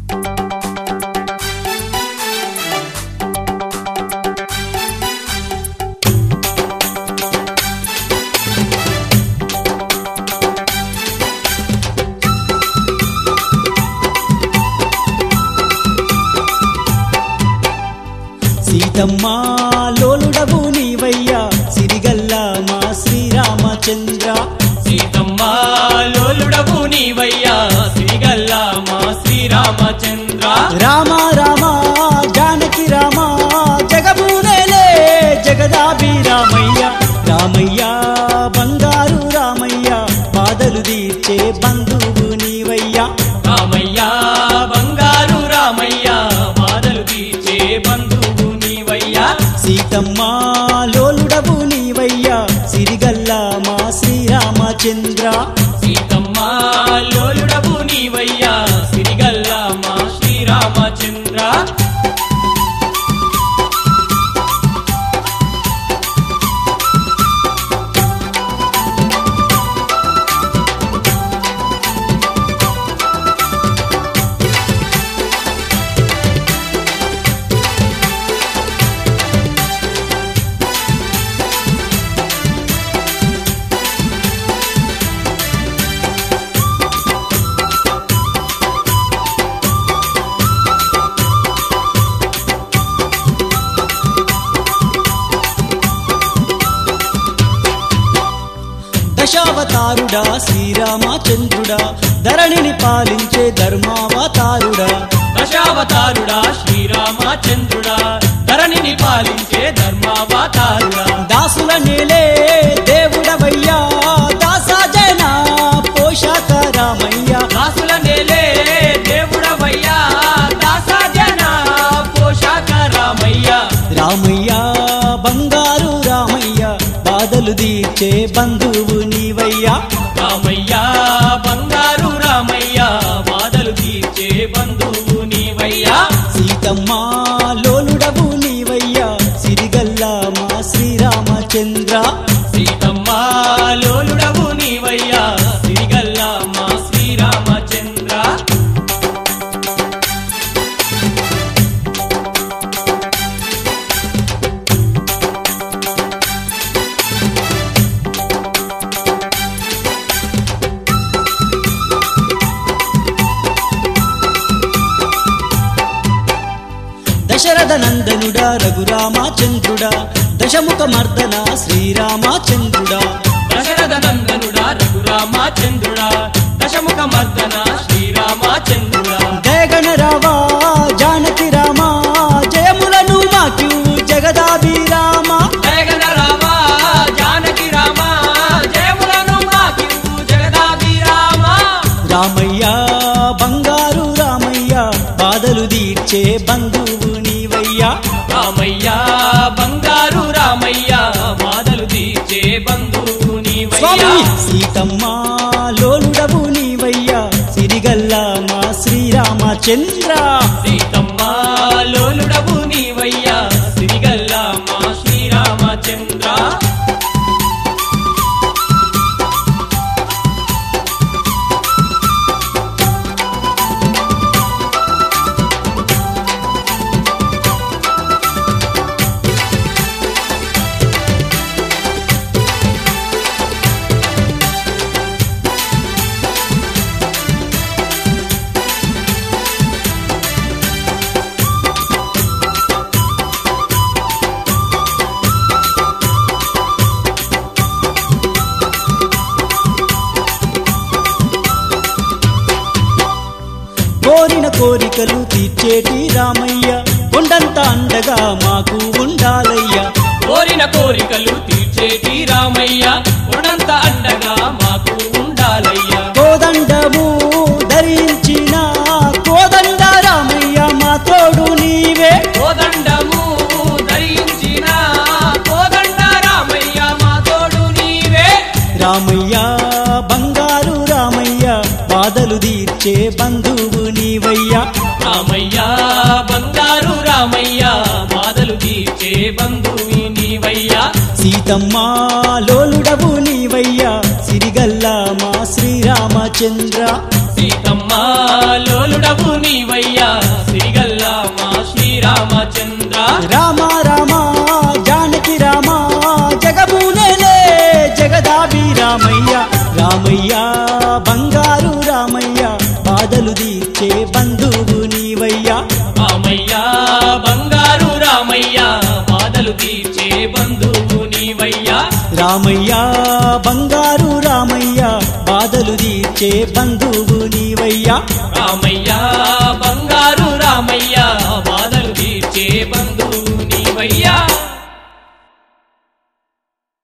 సీతమ్మ లోలుడవు నీవయ్యా సిరిగల్ల మా శ్రీరామచంద్ర సీతమ్మ లోలుడవు నీవయ్యా శ్రీగల్ల మా శ్రీరామచంద్ర రామ రామ జానకి రామ జగబూనేలే జగదాభి రామయ్య రామయ్య బంగారు రామయ్య బాధలు తీర్చే బంధువు నీవయ్యా రామయ్య బంగారు రామయ్య బాధలు తీర్చే బంధువు నీవయ్యా సీతమ్మ లోలుడవు నీవయ్యా సిరిగల్ల మా శ్రీరామచంద్ర సీతమ్మ లోలుడవు నీవయ్యా సిరిగల్ల మా శ్రీరామచంద్ర దశావతారుడా శ్రీరామచంద్రుడా ధరణిని పాలించే ధర్మావతారుడా దశావతారుడా శ్రీరామచంద్రుడా ధరణిని పాలించే ధర్మావతారుడా దాసుల నేలే దేవుడవయ్యా దాసజన పోషక రామయ్య దాసుల నేలే దేవుడవయ్యా దాసజన పోషాక రామయ్య రామయ్య బంగారు రామయ్య బాధలు తీర్చే బంధువు నీవయ్యా రామయ్య బంగారు రామయ్య బాధలు తీర్చే బంధువు నీవయ్యా సీతమ్మ లోలుడవు నీవయ్యా సిరిగల్ల మా శ్రీరామచంద్ర సీతమ్మ లోలుడవు నీవయ్యా సిరిగల్ల మా శ్రీరామచంద్ర దశరథ నందనుడా రఘురామచంద్రుడా దశముఖ మర్దన శ్రీరామచంద్రుడా దశరథ నందనుడా రఘురామచంద్రుడా దశముఖ మర్దన శ్రీరామచంద్రుడా జయగణ రావా జానకి రామ జయములను మాకు జగదాభి రామ జయగణ రామా జానకి రామ జయములను మాకింపు జగదాభి రామ రామయ్య బంగారు రామయ్య బాధలు తీర్చే బంధువు నీవయ్యా రామయ్య బంగారు రామయ్య బాధలు తీర్చే బంధువు నీవయ్యా స్వామి సీతమ్మ లోలుడవు నీవయ్యా సిరిగల్ల మా శ్రీరామచంద్ర సీతమ్మ లోలుడవు నీవయ్యా సిరిగల్ల మా శ్రీరామచంద్ర కోరిన కోరికలు తీర్చేటి రామయ్య కొండంత అండగా మాకు ఉండాలయ్యా కోరిన కోరికలు తీర్చేటి రామయ్య ఉన్నంత అండగా మాకు ఉండాలయ్యా కోదండము ధరించిన కోదండ రామయ్య మా తోడు నీవే కోదండము ధరించిన కోదండ రామయ్య మా తోడు నీవే రామయ్య బంగారు రామయ్య బాధలు తీర్చే బంధువు నీవయ్యా రామయ్య బంగారు రామయ్య బాధలు తీర్చే బంధువి నీవయ్యా సీతమ్మ లోలుడవు నీవయ్యా సిరిగల్ల మా శ్రీరామచంద్ర సీతమ్మ లోలుడ లోలుడవు నీవయ్యా శ్రీగల్లా మా శ్రీరామచంద్ర రామ రామ జానకి రామ జగమునేలే జగదాభి రామయ్య రామయ్య బంగారు రామయ్య బాధలు తీర్చే బంధువు నీవయ్యా రామయ్యా బంగారు రామయ్య బాధలు తీర్చే బంధువు నీవయ్యా రామయ్య బంగారు రామయ్య బాధలు తీర్చే బంధువు నీవయ్యా రామయ్య బంగారు రామయ్య బాధలు తీర్చే బంధువు